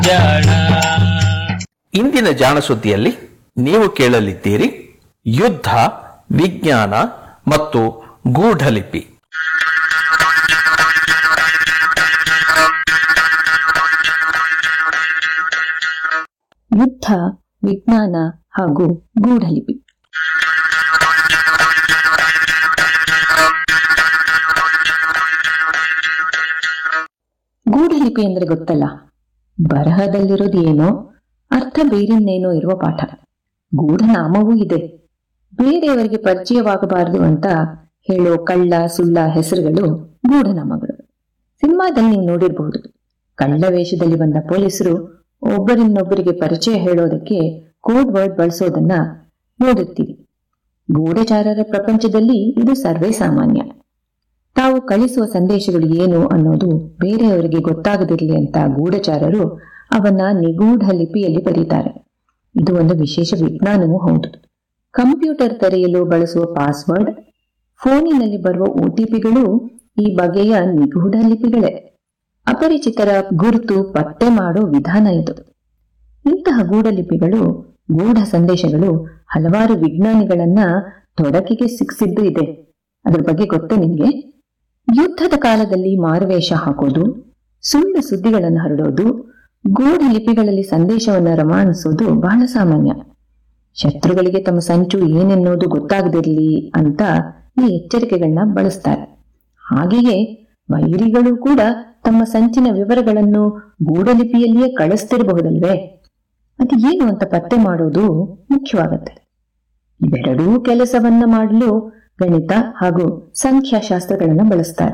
ಜಾಣ ಇಂದಿನ ಜಾಣ ಸುದ್ದಿಯಲ್ಲಿ ನೀವು ಕೇಳಲಿದ್ದೀರಿ ಯುದ್ಧ ವಿಜ್ಞಾನ ಮತ್ತು ಗೂಢಲಿಪಿ ಯುದ್ಧ ವಿಜ್ಞಾನ ಹಾಗೂ ಗೂಢಲಿಪಿ ಗೂಢಲಿಪಿ ಅಂದ್ರೆ ಗೊತ್ತಲ್ಲ ಬರಹದಲ್ಲಿರೋದು ಏನೋ ಅರ್ಥ ಬೇರಿನ್ನೇನೋ ಇರುವ ಪಾಠ ಗೂಢನಾಮವೂ ಇದೆ ಬೇರೆಯವರಿಗೆ ಪರಿಚಯವಾಗಬಾರದು ಅಂತ ಹೇಳೋ ಕಳ್ಳ ಸುಳ್ಳ ಹೆಸರುಗಳು ಗೂಢನಾಮಗಳು ಸಿನಿಮಾದಲ್ಲಿ ನೀವು ನೋಡಿರಬಹುದು ಕಳ್ಳ ವೇಷದಲ್ಲಿ ಬಂದ ಪೊಲೀಸರು ಒಬ್ಬರಿನ್ನೊಬ್ಬರಿಗೆ ಪರಿಚಯ ಹೇಳೋದಕ್ಕೆ ಕೋಡ್ ವರ್ಡ್ ಬಳಸೋದನ್ನ ನೋಡಿರ್ತೀವಿ ಗೂಢಚಾರರ ಪ್ರಪಂಚದಲ್ಲಿ ಇದು ಸರ್ವೇ ಸಾಮಾನ್ಯ ತಾವು ಕಳಿಸುವ ಸಂದೇಶಗಳು ಏನು ಅನ್ನೋದು ಬೇರೆಯವರಿಗೆ ಗೊತ್ತಾಗದಿರಲಿ ಅಂತ ಗೂಢಚಾರರು ಅವನ್ನ ನಿಗೂಢ ಲಿಪಿಯಲ್ಲಿ ಬರೀತಾರೆ ಇದು ಒಂದು ವಿಶೇಷ ವಿಜ್ಞಾನವೂ ಹೌದು ಕಂಪ್ಯೂಟರ್ ತೆರೆಯಲು ಬಳಸುವ ಪಾಸ್ವರ್ಡ್ ಫೋನಿನಲ್ಲಿ ಬರುವ ಒಟಿಪಿಗಳು ಈ ಬಗೆಯ ನಿಗೂಢ ಲಿಪಿಗಳೇ ಅಪರಿಚಿತರ ಗುರುತು ಪತ್ತೆ ಮಾಡೋ ವಿಧಾನ ಇದು ಇಂತಹ ಗೂಢಲಿಪಿಗಳು ಗೂಢ ಸಂದೇಶಗಳು ಹಲವಾರು ವಿಜ್ಞಾನಿಗಳನ್ನ ತೊಡಕಿಗೆ ಸಿಕ್ಕಿಸಿದ್ದು ಇದೆ ಅದ್ರ ಬಗ್ಗೆ ಗೊತ್ತೇ ನಿಮ್ಗೆ ಯುದ್ಧದ ಕಾಲದಲ್ಲಿ ಮಾರುವೇಷ ಹಾಕೋದು ಸುಳ್ಳು ಸುದ್ದಿಗಳನ್ನು ಹರಡೋದು ಗೂಢ ಲಿಪಿಗಳಲ್ಲಿ ಸಂದೇಶವನ್ನ ರವಾನಿಸೋದು ಬಹಳ ಸಾಮಾನ್ಯ ಶತ್ರುಗಳಿಗೆ ತಮ್ಮ ಸಂಚು ಏನೆನ್ನೋದು ಗೊತ್ತಾಗದಿರಲಿ ಅಂತ ಈ ಎಚ್ಚರಿಕೆಗಳನ್ನ ಬಳಸ್ತಾರೆ ಹಾಗೆಯೇ ವೈರಿಗಳು ಕೂಡ ತಮ್ಮ ಸಂಚಿನ ವಿವರಗಳನ್ನು ಗೂಢಲಿಪಿಯಲ್ಲಿಯೇ ಕಳಿಸ್ತಿರಬಹುದಲ್ವೇ ಅದು ಏನು ಅಂತ ಪತ್ತೆ ಮಾಡೋದು ಮುಖ್ಯವಾಗತ್ತೆ ಇವೆರಡೂ ಕೆಲಸವನ್ನ ಮಾಡಲು ಗಣಿತ ಹಾಗೂ ಸಂಖ್ಯಾಶಾಸ್ತ್ರಗಳನ್ನ ಬಳಸ್ತಾರೆ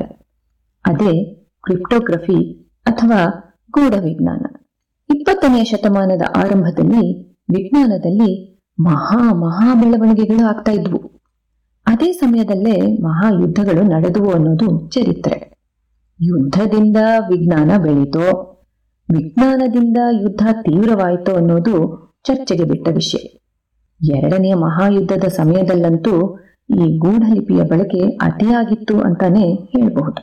ಅದೇ ಕ್ರಿಪ್ಟೋಗ್ರಫಿ ಅಥವಾ ಗೂಢ ವಿಜ್ಞಾನ ಇಪ್ಪತ್ತನೆಯ ಶತಮಾನದ ಆರಂಭದಲ್ಲಿ ವಿಜ್ಞಾನದಲ್ಲಿ ಮಹಾ ಮಹಾ ಬೆಳವಣಿಗೆಗಳು ಆಗ್ತಾ ಇದ್ವು ಅದೇ ಸಮಯದಲ್ಲೇ ಮಹಾಯುದ್ಧಗಳು ನಡೆದುವು ಅನ್ನೋದು ಚರಿತ್ರೆ ಯುದ್ಧದಿಂದ ವಿಜ್ಞಾನ ಬೆಳೀತೋ ವಿಜ್ಞಾನದಿಂದ ಯುದ್ಧ ತೀವ್ರವಾಯಿತೋ ಅನ್ನೋದು ಚರ್ಚೆಗೆ ಬಿಟ್ಟ ವಿಷಯ ಎರಡನೆಯ ಮಹಾಯುದ್ಧದ ಸಮಯದಲ್ಲಂತೂ ಈ ಗೂಢಲಿಪಿಯ ಬಳಕೆ ಅತಿಯಾಗಿತ್ತು ಅಂತಾನೆ ಹೇಳಬಹುದು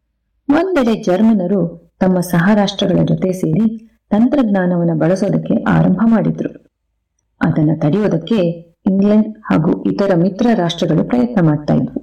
ಒಂದೆಡೆ ಜರ್ಮನರು ತಮ್ಮ ಸಹರಾಷ್ಟ್ರಗಳ ಜೊತೆ ಸೇರಿ ತಂತ್ರಜ್ಞಾನವನ್ನು ಬಳಸೋದಕ್ಕೆ ಆರಂಭ ಮಾಡಿದ್ರು ಅದನ್ನು ತಡೆಯೋದಕ್ಕೆ ಇಂಗ್ಲೆಂಡ್ ಹಾಗೂ ಇತರ ಮಿತ್ರ ರಾಷ್ಟ್ರಗಳು ಪ್ರಯತ್ನ ಮಾಡ್ತಾ ಇದ್ವು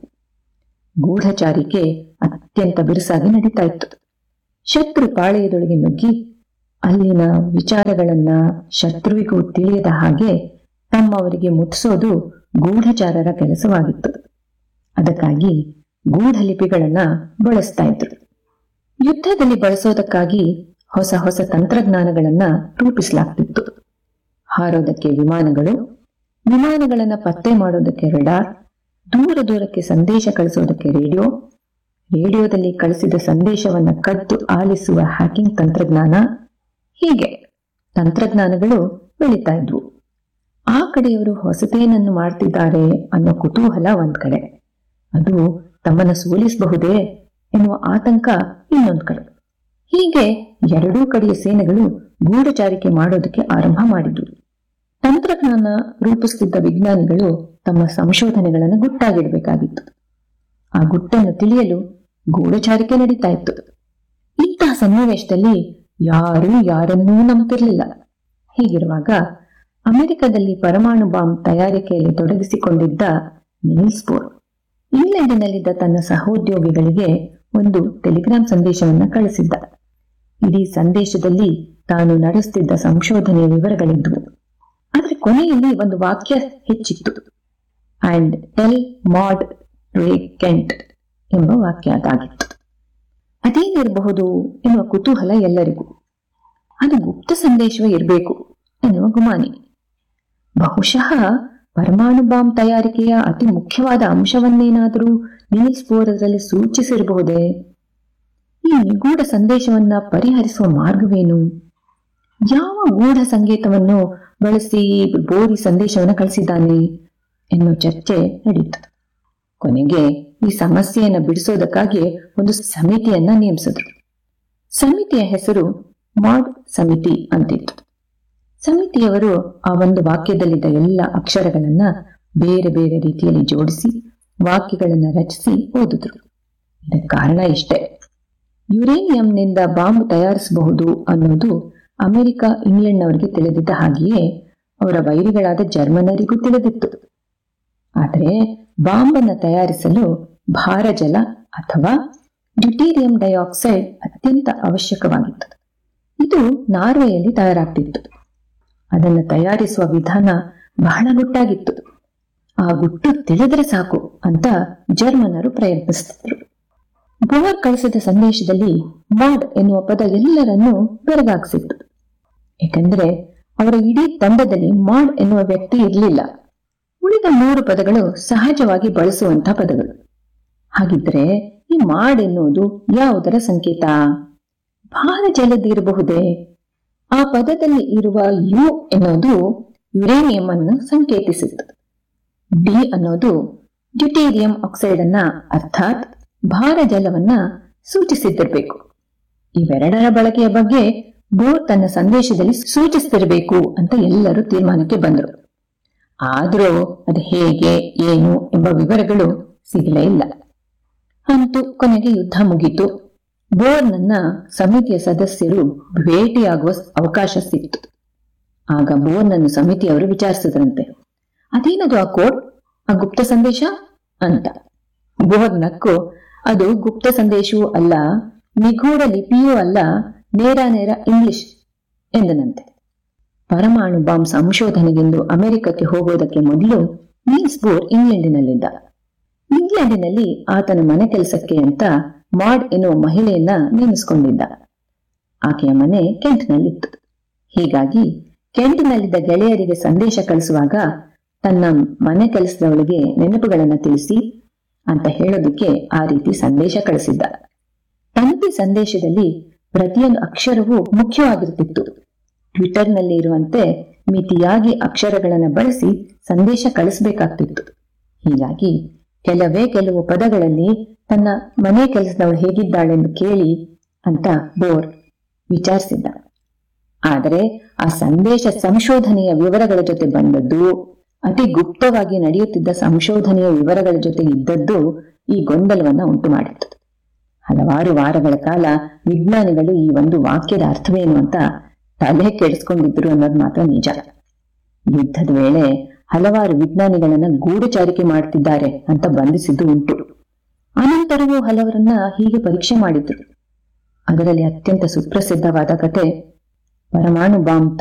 ಗೂಢಚಾರಿಕೆ ಅತ್ಯಂತ ಬಿರುಸಾಗಿ ನಡೀತಾ ಇತ್ತು ಶತ್ರು ಪಾಳೆಯದೊಳಗೆ ನುಗ್ಗಿ ಅಲ್ಲಿನ ವಿಚಾರಗಳನ್ನ ಶತ್ರುವಿಗೂ ತಿಳಿಯದ ಹಾಗೆ ತಮ್ಮವರಿಗೆ ಮುಟ್ಟಿಸೋದು ಗೂಢಚಾರರ ಕೆಲಸವಾಗಿತ್ತು ಅದಕ್ಕಾಗಿ ಗೂಢಲಿಪಿಗಳನ್ನ ಬಳಸ್ತಾ ಇದ್ರು ಯುದ್ಧದಲ್ಲಿ ಬಳಸೋದಕ್ಕಾಗಿ ಹೊಸ ಹೊಸ ತಂತ್ರಜ್ಞಾನಗಳನ್ನ ರೂಪಿಸಲಾಗ್ತಿತ್ತು ಹಾರೋದಕ್ಕೆ ವಿಮಾನಗಳು ವಿಮಾನಗಳನ್ನ ಪತ್ತೆ ಮಾಡೋದಕ್ಕೆ ರಡಾರ್ ದೂರ ದೂರಕ್ಕೆ ಸಂದೇಶ ಕಳಿಸೋದಕ್ಕೆ ರೇಡಿಯೋ ರೇಡಿಯೋದಲ್ಲಿ ಕಳಿಸಿದ ಸಂದೇಶವನ್ನ ಕದ್ದು ಆಲಿಸುವ ಹ್ಯಾಕಿಂಗ್ ತಂತ್ರಜ್ಞಾನ ಹೀಗೆ ತಂತ್ರಜ್ಞಾನಗಳು ಬೆಳೀತಾ ಇದ್ವು ಆ ಕಡೆಯವರು ಹೊಸತೇನನ್ನು ಮಾಡ್ತಿದ್ದಾರೆ ಅನ್ನೋ ಕುತೂಹಲ ಒಂದ್ ಕಡೆ ಅದು ತಮ್ಮನ್ನ ಸೋಲಿಸಬಹುದೇ ಎನ್ನುವ ಆತಂಕ ಇನ್ನೊಂದ್ ಕಡೆ ಹೀಗೆ ಎರಡೂ ಕಡೆಯ ಸೇನೆಗಳು ಗೂಢಚಾರಿಕೆ ಮಾಡೋದಕ್ಕೆ ಆರಂಭ ಮಾಡಿದ್ರು ತಂತ್ರಜ್ಞಾನ ರೂಪಿಸುತ್ತಿದ್ದ ವಿಜ್ಞಾನಿಗಳು ತಮ್ಮ ಸಂಶೋಧನೆಗಳನ್ನು ಗುಟ್ಟಾಗಿಡಬೇಕಾಗಿತ್ತು ಆ ಗುಟ್ಟನ್ನು ತಿಳಿಯಲು ಗೂಢಚಾರಿಕೆ ನಡೀತಾ ಇತ್ತು ಇಂತಹ ಸನ್ನಿವೇಶದಲ್ಲಿ ಯಾರೂ ಯಾರನ್ನೂ ನಂಬ್ತಿರ್ಲಿಲ್ಲ ಹೀಗಿರುವಾಗ ಅಮೆರಿಕದಲ್ಲಿ ಪರಮಾಣು ಬಾಂಬ್ ತಯಾರಿಕೆಯಲ್ಲಿ ತೊಡಗಿಸಿಕೊಂಡಿದ್ದ ನೀಲ್ಸ್ ಬೋರ್ ಇಂಗ್ಲೆಂಡಿನಲ್ಲಿದ್ದ ತನ್ನ ಸಹೋದ್ಯೋಗಿಗಳಿಗೆ ಒಂದು ಟೆಲಿಗ್ರಾಮ್ ಸಂದೇಶವನ್ನ ಕಳಿಸಿದ್ದ ಇಡೀ ಸಂದೇಶದಲ್ಲಿ ತಾನು ನಡೆಸುತ್ತಿದ್ದ ಸಂಶೋಧನೆಯ ವಿವರಗಳಿದ್ವು ಆದರೆ ಕೊನೆಯಲ್ಲಿ ಒಂದು ವಾಕ್ಯ ಹೆಚ್ಚಿತ್ತು ಅಂಡ್ ಟೆಲ್ ಮಾಡ್ ರೇ ಕೆಂಟ್ ಎಂಬ ವಾಕ್ಯ ಅದಾಗಿತ್ತು ಅದೇನಿರಬಹುದು ಎನ್ನುವ ಕುತೂಹಲ ಎಲ್ಲರಿಗೂ ಅದು ಗುಪ್ತ ಸಂದೇಶವೇ ಇರಬೇಕು ಎನ್ನುವ ಗುಮಾನಿ ಬಹುಶಃ ಪರಮಾಣು ಬಾಂಬ್ ತಯಾರಿಕೆಯ ಅತಿ ಮುಖ್ಯವಾದ ಅಂಶವನ್ನೇನಾದರೂ ನೀಲ್ಸ್ ಬೋರ್ ಅದರಲ್ಲಿ ಸೂಚಿಸಿರಬಹುದೇ ಈ ನಿಗೂಢ ಸಂದೇಶವನ್ನ ಪರಿಹರಿಸುವ ಮಾರ್ಗವೇನು ಯಾವ ಗೂಢ ಸಂಗೀತವನ್ನು ಬಳಸಿ ಬೋರಿ ಸಂದೇಶವನ್ನು ಕಳಿಸಿದ್ದಾನೆ ಎನ್ನುವ ಚರ್ಚೆ ನಡೀತು ಕೊನೆಗೆ ಈ ಸಮಸ್ಯೆಯನ್ನ ಬಿಡಿಸೋದಕ್ಕಾಗಿ ಒಂದು ಸಮಿತಿಯನ್ನ ನೇಮಿಸಿದ್ರು ಸಮಿತಿಯ ಹೆಸರು ಮಾಡ್ ಸಮಿತಿ ಅಂತಿತ್ತು ಸಮಿತಿಯವರು ಆ ಒಂದು ವಾಕ್ಯದಲ್ಲಿದ್ದ ಎಲ್ಲ ಅಕ್ಷರಗಳನ್ನ ಬೇರೆ ಬೇರೆ ರೀತಿಯಲ್ಲಿ ಜೋಡಿಸಿ ವಾಕ್ಯಗಳನ್ನ ರಚಿಸಿ ಓದಿದ್ರು ಇದಕ್ಕೆ ಕಾರಣ ಇಷ್ಟೇ ಯುರೇನಿಯಂನಿಂದ ಬಾಂಬ್ ತಯಾರಿಸಬಹುದು ಅನ್ನೋದು ಅಮೆರಿಕ ಇಂಗ್ಲೆಂಡ್ನವರಿಗೆ ತಿಳಿದಿದ್ದ ಹಾಗೆಯೇ ಅವರ ವೈರಿಗಳಾದ ಜರ್ಮನರಿಗೂ ತಿಳಿದಿತ್ತು ಆದರೆ ಬಾಂಬನ್ನು ತಯಾರಿಸಲು ಭಾರಜಲ ಅಥವಾ ಡ್ಯೂಟೀರಿಯಂ ಡೈಆಕ್ಸೈಡ್ ಅತ್ಯಂತ ಅವಶ್ಯಕವಾಗಿತ್ತು ಇದು ನಾರ್ವೆಯಲ್ಲಿ ತಯಾರಾಗ್ತಿತ್ತು ಅದನ್ನು ತಯಾರಿಸುವ ವಿಧಾನ ಬಹಳ ಗುಟ್ಟಾಗಿತ್ತು ಆ ಗುಟ್ಟು ತಿಳಿದರೆ ಸಾಕು ಅಂತ ಜರ್ಮನರು ಪ್ರಯತ್ನಿಸುತ್ತಿದ್ರು ಬೋರ್ ಕಳಿಸಿದ ಸಂದೇಶದಲ್ಲಿ ಮಾಡ್ ಎನ್ನುವ ಪದ ಎಲ್ಲರನ್ನೂ ಬೆರಗಾಗಿಸಿತ್ತು ಏಕೆಂದರೆ ಅವರ ಇಡೀ ತಂಡದಲ್ಲಿ ಮಾಡ್ ಎನ್ನುವ ವ್ಯಕ್ತಿ ಇರಲಿಲ್ಲ ಉಳಿದ ಮೂರು ಪದಗಳು ಸಹಜವಾಗಿ ಬಳಸುವಂತಹ ಪದಗಳು ಹಾಗಿದ್ರೆ ಈ ಮಾಡ್ ಎನ್ನುವುದು ಯಾವುದರ ಸಂಕೇತ ಭಾರ ಜಲದಿರಬಹುದೇ ಆ ಪದದಲ್ಲಿ ಇರುವ ಯು ಎನ್ನುವುದು ಯುರೇನಿಯಂ ಅನ್ನು ಸಂಕೇತಿಸುತ್ತದೆ ಡಿ ಅನ್ನೋದು ಡ್ಯೂಟೇರಿಯಂ ಆಕ್ಸೈಡ್ ಅನ್ನ ಅರ್ಥಾತ್ ಭಾರ ಜಲವನ್ನ ಸೂಚಿಸಿದ್ದಿರಬೇಕು ಇವೆರಡರ ಬಳಕೆಯ ಬಗ್ಗೆ ಬೋರ್ ತನ್ನ ಸಂದೇಶದಲ್ಲಿ ಸೂಚಿಸ್ತಿರಬೇಕು ಅಂತ ಎಲ್ಲರೂ ತೀರ್ಮಾನಕ್ಕೆ ಬಂದರು ಆದರೂ ಅದು ಹೇಗೆ ಏನು ಎಂಬ ವಿವರಗಳು ಸಿಗಲೇ ಇಲ್ಲ ಅಂತೂ ಕೊನೆಗೆ ಯುದ್ಧ ಮುಗೀತು ಬೋರ್ನನ್ನ ಸಮಿತಿಯ ಸದಸ್ಯರು ಭೇಟಿಯಾಗುವ ಅವಕಾಶ ಸಿಕ್ತು ಆಗ ಬೋರ್ನನ್ನು ಸಮಿತಿಯವರು ವಿಚಾರಿಸಿದ್ರಂತೆ ಅದೇನದು ಆ ಕೋಡ್ ಆ ಗುಪ್ತ ಸಂದೇಶ ಅಂತ ಬೋರ್ ನಕ್ಕು ಅದು ಗುಪ್ತ ಸಂದೇಶವೂ ಅಲ್ಲ ನಿಗೂಢ ಲಿಪಿಯೂ ಅಲ್ಲ ನೇರ ನೇರ ಇಂಗ್ಲಿಷ್ ಎಂದನಂತೆ ಪರಮಾಣು ಬಾಂಬ್ ಸಂಶೋಧನೆಗೆಂದು ಅಮೆರಿಕಕ್ಕೆ ಹೋಗೋದಕ್ಕೆ ಮೊದಲು ನೀಲ್ಸ್ ಬೋರ್ ಇಂಗ್ಲೆಂಡಿನಲ್ಲಿದ್ದ ಇಂಗ್ಲೆಂಡಿನಲ್ಲಿ ಆತನ ಮನೆ ಕೆಲಸಕ್ಕೆ ಅಂತ ಮಾಡ್ ಎನ್ನುವ ಮಹಿಳೆಯನ್ನ ನೇಮಿಸಿಕೊಂಡಿದ್ದ ಆಕೆಯ ಮನೆ ಕೆಂಟ್ನಲ್ಲಿತ್ತು ಹೀಗಾಗಿ ಕೆಂಟ್ನಲ್ಲಿದ್ದ ಗೆಳೆಯರಿಗೆ ಸಂದೇಶ ಕಳಿಸುವಾಗ ತನ್ನ ಮನೆ ಕೆಲಸದವಳಿಗೆ ನೆನಪುಗಳನ್ನ ತಿಳಿಸಿ ಅಂತ ಹೇಳೋದಕ್ಕೆ ಆ ರೀತಿ ಸಂದೇಶ ಕಳಿಸಿದ್ದ ತಂತಿ ಸಂದೇಶದಲ್ಲಿ ಪ್ರತಿಯೊಂದು ಅಕ್ಷರವೂ ಮುಖ್ಯವಾಗಿರ್ತಿತ್ತು ಟ್ವಿಟರ್ನಲ್ಲಿ ಇರುವಂತೆ ಮಿತಿಯಾಗಿ ಅಕ್ಷರಗಳನ್ನು ಬಳಸಿ ಸಂದೇಶ ಕಳಿಸಬೇಕಾಗ್ತಿತ್ತು ಹೀಗಾಗಿ ಕೆಲವೇ ಕೆಲವು ಪದಗಳಲ್ಲಿ ತನ್ನ ಮನೆ ಕೆಲಸದವಳು ಹೇಗಿದ್ದಾಳೆಂದು ಕೇಳಿ ಅಂತ ಬೋರ್ ವಿಚಾರಿಸಿದ್ದ ಆದರೆ ಆ ಸಂದೇಶ ಸಂಶೋಧನೆಯ ವಿವರಗಳ ಜೊತೆ ಬಂದದ್ದು ಅತಿ ಗುಪ್ತವಾಗಿ ನಡೆಯುತ್ತಿದ್ದ ಸಂಶೋಧನೆಯ ವಿವರಗಳ ಜೊತೆ ಇದ್ದದ್ದು ಈ ಗೊಂದಲವನ್ನ ಉಂಟು ಮಾಡಿತ್ತು ಹಲವಾರು ವಾರಗಳ ಕಾಲ ವಿಜ್ಞಾನಿಗಳು ಈ ಒಂದು ವಾಕ್ಯದ ಅರ್ಥವೇನು ಅಂತ ತಲೆ ಕೆಡಿಸ್ಕೊಂಡಿದ್ರು ಅನ್ನೋದು ಮಾತ್ರ ನಿಜ ಯುದ್ಧದ ವೇಳೆ ಹಲವಾರು ವಿಜ್ಞಾನಿಗಳನ್ನ ಗೂಢಚಾರಿಕೆ ಮಾಡ್ತಿದ್ದಾರೆ ಅಂತ ಬಂಧಿಸಿದ್ದು ಉಂಟು ಅನಂತರವೂ ಹಲವರನ್ನ ಹೀಗೆ ಪರೀಕ್ಷೆ ಮಾಡಿದ್ರು ಅದರಲ್ಲಿ ಅತ್ಯಂತ ಸುಪ್ರಸಿದ್ಧವಾದ ಕತೆ ಪರಮಾಣು ಬಾಂಬ್